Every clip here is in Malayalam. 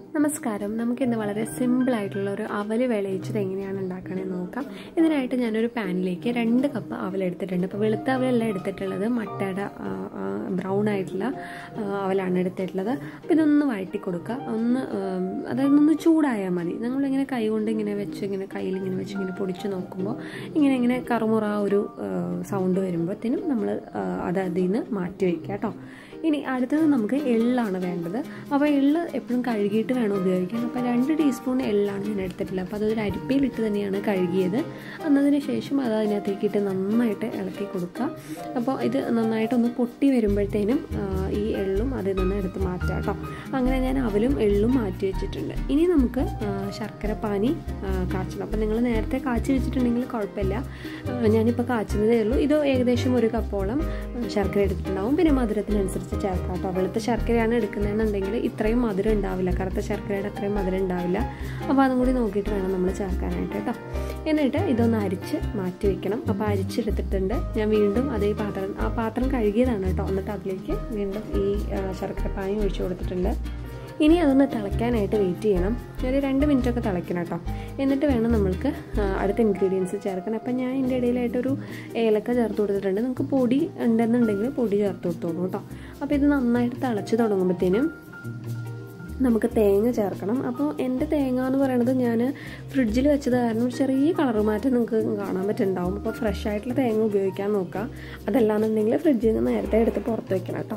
നമസ്കാരം നമുക്കിന്ന് വളരെ സിമ്പിൾ ആയിട്ടുള്ള ഒരു അവൽ വിളയിച്ചത് എങ്ങനെയാണ് ഉണ്ടാക്കണമെന്ന് നോക്കാം ഇതിനായിട്ട് ഞാനൊരു പാനിലേക്ക് രണ്ട് കപ്പ് അവൽ എടുത്തിട്ടുണ്ട് അപ്പോൾ വെളുത്ത അവലല്ല എടുത്തിട്ടുള്ളത് മട്ടയുടെ ബ്രൗൺ ആയിട്ടുള്ള ആ, അവലാണ് എടുത്തിട്ടുള്ളത് അപ്പോൾ ഇതൊന്ന് വഴറ്റി കൊടുക്കുക ഒന്ന് ഉം, അതായത് ഒന്ന് ചൂടായാൽ മതി നമ്മളിങ്ങനെ കൈ കൊണ്ട് ഇങ്ങനെ വെച്ച് ഇങ്ങനെ കയ്യിൽ ഇങ്ങനെ വെച്ച് ഇങ്ങനെ പൊടിച്ച് നോക്കുമ്പോൾ ഇങ്ങനെ ഇങ്ങനെ കറുമുറ ഒരു സൗണ്ട് വരുമ്പോഴത്തേനും നമ്മൾ അത് അതിൽ നിന്ന് മാറ്റി വയ്ക്കുക കേട്ടോ ഇനി അടുത്തത് നമുക്ക് എള്ളാണ് വേണ്ടത് അപ്പോൾ എള്ള് എപ്പോഴും കഴുകിയിട്ട് വേണം ഉപയോഗിക്കാൻ അപ്പോൾ രണ്ട് ടീസ്പൂൺ എള്ളാണ് ഞാൻ എടുത്തിട്ടുള്ളത് അപ്പോൾ അതൊരു അരിപ്പയിലിട്ട് തന്നെയാണ് കഴുകിയത് എന്നതിന് ശേഷം അത് അതിനകത്തേക്ക് ഇട്ട് നന്നായിട്ട് ഇളക്കി കൊടുക്കുക അപ്പോൾ ഇത് നന്നായിട്ടൊന്ന് പൊട്ടി വരുമ്പോഴത്തേനും ആ, ഈ എള്ളും അതിൽ നിന്ന് എടുത്ത് മാറ്റാം കേട്ടോ അങ്ങനെ ഞാൻ അവലും എള്ളും മാറ്റി വെച്ചിട്ടുണ്ട് ഇനി നമുക്ക് ആ, ശർക്കര പാനി ആ, കാച്ചണം അപ്പോൾ നിങ്ങൾ നേരത്തെ കാച്ചി വെച്ചിട്ടുണ്ടെങ്കിൽ കുഴപ്പമില്ല ആ, ഞാനിപ്പോൾ കാച്ചുന്നതേ ഉള്ളൂ ഇത് ഏകദേശം ഒരു കപ്പോളം ആ, ശർക്കര എടുത്തിട്ടുണ്ടാവും പിന്നെ മധുരത്തിനനുസരിച്ച് ചേർക്കാം കേട്ടോ വെളുത്ത ശർക്കരയാണ് എടുക്കുന്നതെന്നുണ്ടെങ്കിൽ ഇത്രയും മധുരം ഉണ്ടാവില്ല കറുത്ത ശർക്കരയുടെ അത്രയും മധുരം ഉണ്ടാവില്ല അപ്പോൾ അതും കൂടി നോക്കിയിട്ട് വേണം നമ്മൾ ചേർക്കാനായിട്ട് കേട്ടോ എന്നിട്ട് ഇതൊന്ന് അരിച്ച് മാറ്റി വെക്കണം അപ്പോൾ അരിച്ചെടുത്തിട്ടുണ്ട് ഞാൻ വീണ്ടും അതേ പാത്രം ആ പാത്രം കഴുകിയതാണ് കേട്ടോ എന്നിട്ട് അതിലേക്ക് വീണ്ടും ഈ ആ, ശർക്കര പാനി ഒഴിച്ചു കൊടുത്തിട്ടുണ്ട് ഇനി അതൊന്ന് തിളയ്ക്കാനായിട്ട് വെയിറ്റ് ചെയ്യണം ഒരു രണ്ട് മിനിറ്റൊക്കെ തിളയ്ക്കണം കേട്ടോ എന്നിട്ട് വേണം നമ്മൾക്ക് ആ, അടുത്ത ഇൻഗ്രീഡിയൻസ് ചേർക്കാൻ അപ്പം ഞാൻ ഇതിൻ്റെ ഇടയിലായിട്ടൊരു ഏലക്ക ചേർത്ത് കൊടുത്തിട്ടുണ്ട് നിങ്ങൾക്ക് പൊടി ഉണ്ടെന്നുണ്ടെങ്കിൽ പൊടി ചേർത്ത് കൊടുത്തോളൂ കേട്ടോ അപ്പോൾ ഇത് നന്നായിട്ട് തിളച്ച് തുടങ്ങുമ്പോഴത്തേനും നമുക്ക് തേങ്ങ ചേർക്കണം അപ്പോൾ എൻ്റെ തേങ്ങ എന്ന് പറയുന്നത് ഞാൻ ഫ്രിഡ്ജിൽ വെച്ചത് കാരണം ചെറിയ കളർ മാറ്റം നിങ്ങൾക്ക് കാണാൻ പറ്റുന്നുണ്ടാവും അപ്പോൾ ഫ്രഷ് ആയിട്ടുള്ള തേങ്ങ ഉപയോഗിക്കാൻ നോക്കുക അതല്ലാന്നുണ്ടെങ്കിൽ ഫ്രിഡ്ജിൽ നിന്ന് നേരത്തെ എടുത്ത് പുറത്ത് വെക്കണം കേട്ടോ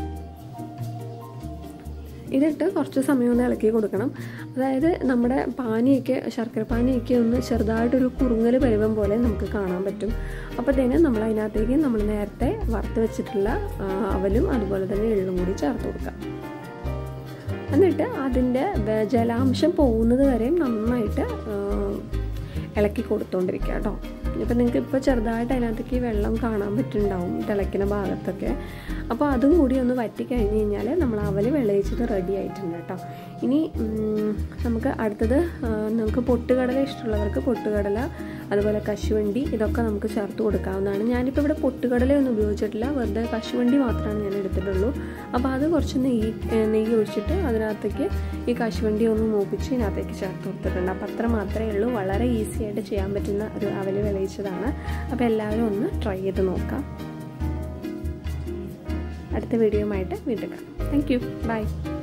ഇതിട്ട് കുറച്ച് സമയം ഒന്ന് ഇളക്കി കൊടുക്കണം അതായത് നമ്മുടെ പാനിയൊക്കെ ശർക്കര പാനിയൊക്കെ ഒന്ന് ചെറുതായിട്ടൊരു കുറുങ്ങൽ പരുവം പോലെ നമുക്ക് കാണാൻ പറ്റും അപ്പോഴത്തേന് നമ്മൾ അതിനകത്തേക്ക് നമ്മൾ നേരത്തെ വറുത്ത് വെച്ചിട്ടുള്ള ആ, അവലും അതുപോലെ തന്നെ എള്ളും കൂടി ചേർത്ത് കൊടുക്കാം എന്നിട്ട് അതിൻ്റെ വെ- ജലാംശം പോകുന്നത് വരെയും നന്നായിട്ട് ആ, ഇളക്കി കൊടുത്തുകൊണ്ടിരിക്കുക കേട്ടോ ഇപ്പം നിങ്ങൾക്ക് ഇപ്പോൾ ചെറുതായിട്ട് അതിനകത്തേക്ക് വെള്ളം കാണാൻ പറ്റുന്നുണ്ടാവും തിളയ്ക്കുന്ന ഭാഗത്തൊക്കെ അപ്പോൾ അതും കൂടി ഒന്ന് വറ്റി കഴിഞ്ഞ് കഴിഞ്ഞാൽ നമ്മൾ അവൽ വിളയിച്ചത് റെഡി ആയിട്ടുണ്ട് കേട്ടോ ഇനി ഉം, നമുക്ക് അടുത്തത് ആ, നമുക്ക് പൊട്ടുകടല ഇഷ്ടമുള്ളവർക്ക് പൊട്ടുകടല അതുപോലെ കശുവണ്ടി ഇതൊക്കെ നമുക്ക് ചേർത്ത് കൊടുക്കാവുന്നതാണ് ഞാനിപ്പോൾ ഇവിടെ പൊട്ടുകടലയൊന്നും ഉപയോഗിച്ചിട്ടില്ല വെറുതെ കശുവണ്ടി മാത്രമാണ് ഞാൻ എടുത്തിട്ടുള്ളൂ അപ്പോൾ അത് കുറച്ച് നെയ്യ് ഏഹ് നെയ്യ് ഒഴിച്ചിട്ട് അതിനകത്തേക്ക് ഈ കശുവണ്ടി ഒന്ന് മൂപ്പിച്ച് ഇതിനകത്തേക്ക് ചേർത്ത് കൊടുത്തിട്ടുണ്ട് അപ്പോൾ അത്ര മാത്രമേ ഉള്ളൂ വളരെ ഈസി ആയിട്ട് ചെയ്യാൻ പറ്റുന്ന ഒരു അവൽ വിളയിച്ചതാണ് അപ്പോൾ എല്ലാവരും ഒന്ന് ട്രൈ ചെയ്ത് നോക്കാം അടുത്ത വീഡിയോ ആയിട്ട് വീണ്ടും കാണാം താങ്ക് യു ബൈ